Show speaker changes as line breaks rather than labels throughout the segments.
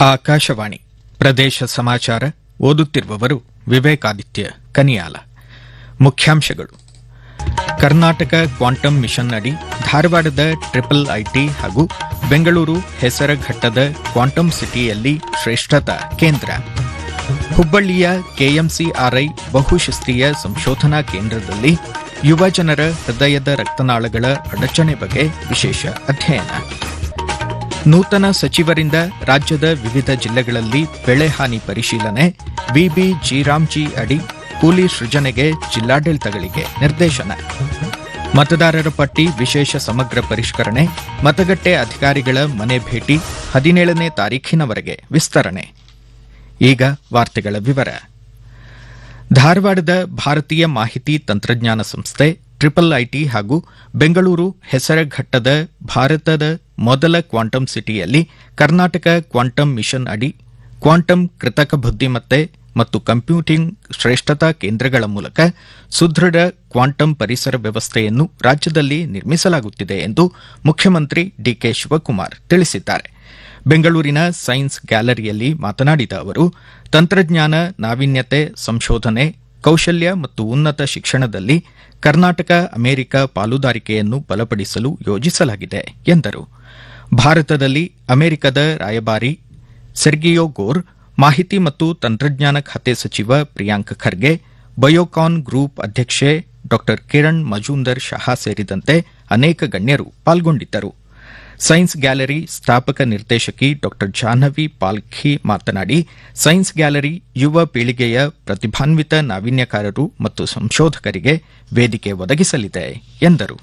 ಆಕಾಶವಾಣಿ ಪ್ರದೇಶ ಸಮಾಚಾರ ಓದುತ್ತಿರುವವರು ವಿವೇಕಾದಿತ್ಯ ಕನಿಯಾಲ ಮುಖ್ಯಾಂಶಗಳು ಕರ್ನಾಟಕ ಕ್ವಾಂಟಮ್ ಮಿಷನ್ ಅಡಿ ಧಾರವಾಡದ ಟ್ರಿಪಲ್ ಐಟಿ ಹಾಗೂ ಬೆಂಗಳೂರು ಹೆಸರಘಟ್ಟದ ಕ್ವಾಂಟಮ್ ಸಿಟಿಯಲ್ಲಿ ಶ್ರೇಷ್ಠತಾ ಕೇಂದ್ರ ಹುಬ್ಬಳ್ಳಿಯ ಕೆಎಂಸಿಆರ್ಐ ಬಹುಶಿಸ್ತೀಯ ಸಂಶೋಧನಾ ಕೇಂದ್ರದಲ್ಲಿ ಯುವ ಜನರ ಹೃದಯದ ರಕ್ತನಾಳಗಳ ಅಡಚಣೆ ಬಗ್ಗೆ ವಿಶೇಷ ಅಧ್ಯಯನ ನೂತನ ಸಚಿವರಿಂದ ರಾಜ್ಯದ ವಿವಿಧ ಜಿಲ್ಲೆಗಳಲ್ಲಿ ಬೆಳೆ ಹಾನಿ ಪರಿಶೀಲನೆ ವಿಬಿ ಜಿರಾಮ್ಜಿ ಅಡಿ ಕೂಲಿ ಸೃಜನೆಗೆ ಜಿಲ್ಲಾಡಳಿತಗಳಿಗೆ ನಿರ್ದೇಶನ ಮತದಾರರ ಪಟ್ಟಿ ವಿಶೇಷ ಸಮಗ್ರ ಪರಿಷ್ಕರಣೆ ಮತಗಟ್ಟೆ ಅಧಿಕಾರಿಗಳ ಮನೆ ಭೇಟಿ ಹದಿನೇಳನೇ ತಾರೀಖಿನವರೆಗೆ ವಿಸ್ತರಣೆ ಈಗ ವಾರ್ತೆಗಳ ವಿವರ ಧಾರವಾಡದ ಭಾರತೀಯ ಮಾಹಿತಿ ತಂತ್ರಜ್ಞಾನ ಸಂಸ್ಥೆ ಟ್ರಿಪಲ್ ಐಟಿ ಹಾಗೂ ಬೆಂಗಳೂರು ಹೆಸರಘಟ್ಟದ ಭಾರತದ ಮೊದಲ ಕ್ವಾಂಟಮ್ ಸಿಟಿಯಲ್ಲಿ ಕರ್ನಾಟಕ ಕ್ವಾಂಟಮ್ ಮಿಷನ್ ಅಡಿ ಕ್ವಾಂಟಮ್ ಕೃತಕ ಬುದ್ದಿಮತ್ತೆ ಮತ್ತು ಕಂಪ್ಯೂಟಿಂಗ್ ಶ್ರೇಷ್ಠತಾ ಕೇಂದ್ರಗಳ ಮೂಲಕ ಸುದೃಢ ಕ್ವಾಂಟಮ್ ಪರಿಸರ ವ್ಯವಸ್ಥೆಯನ್ನು ರಾಜ್ಯದಲ್ಲಿ ನಿರ್ಮಿಸಲಾಗುತ್ತಿದೆ ಎಂದು ಮುಖ್ಯಮಂತ್ರಿ ಡಿಕೆ ಶಿವಕುಮಾರ್ ತಿಳಿಸಿದ್ದಾರೆ ಬೆಂಗಳೂರಿನ ಸೈನ್ಸ್ ಗ್ಯಾಲರಿಯಲ್ಲಿ ಮಾತನಾಡಿದ ಅವರು ತಂತ್ರಜ್ಞಾನ ನಾವೀನ್ಯತೆ ಸಂಶೋಧನೆ ಕೌಶಲ್ಯ ಮತ್ತು ಉನ್ನತ ಶಿಕ್ಷಣದಲ್ಲಿ ಕರ್ನಾಟಕ ಅಮೆರಿಕ ಪಾಲುದಾರಿಕೆಯನ್ನು ಬಲಪಡಿಸಲು ಯೋಜಿಸಲಾಗಿದೆ ಎಂದರು ಭಾರತದಲ್ಲಿ ಅಮೆರಿಕದ ರಾಯಭಾರಿ ಸೆರ್ಗಿಯೋ ಗೋರ್ ಮಾಹಿತಿ ಮತ್ತು ತಂತ್ರಜ್ಞಾನ ಖಾತೆ ಸಚಿವ ಪ್ರಿಯಾಂಕ್ ಖರ್ಗೆ ಬಯೋಕಾನ್ ಗ್ರೂಪ್ ಅಧ್ಯಕ್ಷೆ ಡಾ ಕಿರಣ್ ಮಜೂಂದರ್ ಶಹಾ ಸೇರಿದಂತೆ ಅನೇಕ ಗಣ್ಯರು ಪಾಲ್ಗೊಂಡಿದ್ದರು ಸೈನ್ಸ್ ಗ್ಯಾಲರಿ ಸ್ಥಾಪಕ ನಿರ್ದೇಶಕಿ ಡಾ ಜಾಹ್ನವಿ ಪಾಲ್ಖಿ ಮಾತನಾಡಿ ಸೈನ್ಸ್ ಗ್ಯಾಲರಿ ಯುವ ಪೀಳಿಗೆಯ ಪ್ರತಿಭಾನ್ವಿತ ನಾವೀನ್ಯಕಾರರು ಮತ್ತು ಸಂಶೋಧಕರಿಗೆ ವೇದಿಕೆ ಒದಗಿಸಲಿದೆ ಎಂದರು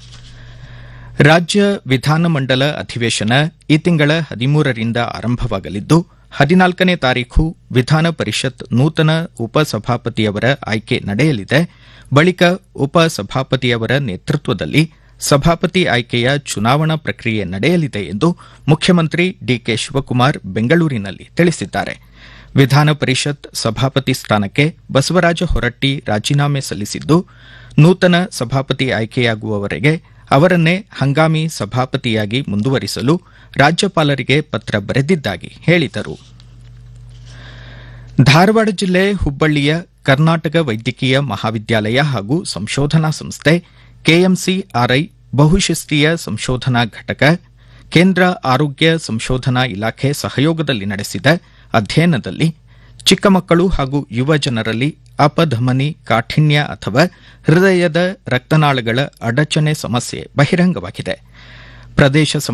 ರಾಜ್ಯ ವಿಧಾನಮಂಡಲ ಅಧಿವೇಶನ ಈ ತಿಂಗಳ ಹದಿಮೂರರಿಂದ ಆರಂಭವಾಗಲಿದ್ದು ಹದಿನಾಲ್ಕನೇ ತಾರೀಖು ವಿಧಾನ ಪರಿಷತ್ ನೂತನ ಉಪಸಭಾಪತಿಯವರ ಆಯ್ಕೆ ನಡೆಯಲಿದೆ ಬಳಿಕ ಉಪಸಭಾಪತಿಯವರ ನೇತೃತ್ವದಲ್ಲಿ ಸಭಾಪತಿ ಆಯ್ಕೆಯ ಚುನಾವಣಾ ಪ್ರಕ್ರಿಯೆ ನಡೆಯಲಿದೆ ಎಂದು ಮುಖ್ಯಮಂತ್ರಿ ಡಿಕೆ ಶಿವಕುಮಾರ್ ಬೆಂಗಳೂರಿನಲ್ಲಿ ತಿಳಿಸಿದ್ದಾರೆ ವಿಧಾನ ಪರಿಷತ್ ಸಭಾಪತಿ ಸ್ಥಾನಕ್ಕೆ ಬಸವರಾಜ ಹೊರಟ್ಟಿ ರಾಜೀನಾಮೆ ಸಲ್ಲಿಸಿದ್ದು ನೂತನ ಸಭಾಪತಿ ಆಯ್ಕೆಯಾಗುವವರೆಗೆ ಅವರನ್ನೇ ಹಂಗಾಮಿ ಸಭಾಪತಿಯಾಗಿ ಮುಂದುವರಿಸಲು ರಾಜ್ಯಪಾಲರಿಗೆ ಪತ್ರ ಬರೆದಿದ್ದಾಗಿ ಹೇಳಿದರು ಧಾರವಾಡ ಜಿಲ್ಲೆ ಹುಬ್ಬಳ್ಳಿಯ ಕರ್ನಾಟಕ ವೈದ್ಯಕೀಯ ಮಹಾವಿದ್ಯಾಲಯ ಹಾಗೂ ಸಂಶೋಧನಾ ಸಂಸ್ಥೆ ಕೆಎಂಸಿಆರ್ಐ ಬಹುಶಿಸ್ತೀಯ ಸಂಶೋಧನಾ ಘಟಕ ಕೇಂದ್ರ ಆರೋಗ್ಯ ಸಂಶೋಧನಾ ಇಲಾಖೆ ಸಹಯೋಗದಲ್ಲಿ ನಡೆಸಿದ ಅಧ್ಯಯನದಲ್ಲಿ ಚಿಕ್ಕ ಮಕ್ಕಳು ಹಾಗೂ ಯುವ ಜನರಲ್ಲಿ ಅಪಧಮನಿ ಕಾಠಿಣ್ಯ ಅಥವಾ ಹೃದಯದ ರಕ್ತನಾಳಗಳ ಅಡಚಣೆ ಸಮಸ್ಯೆ ಬಹಿರಂಗವಾಗಿದೆ ಪ್ರದೇಶ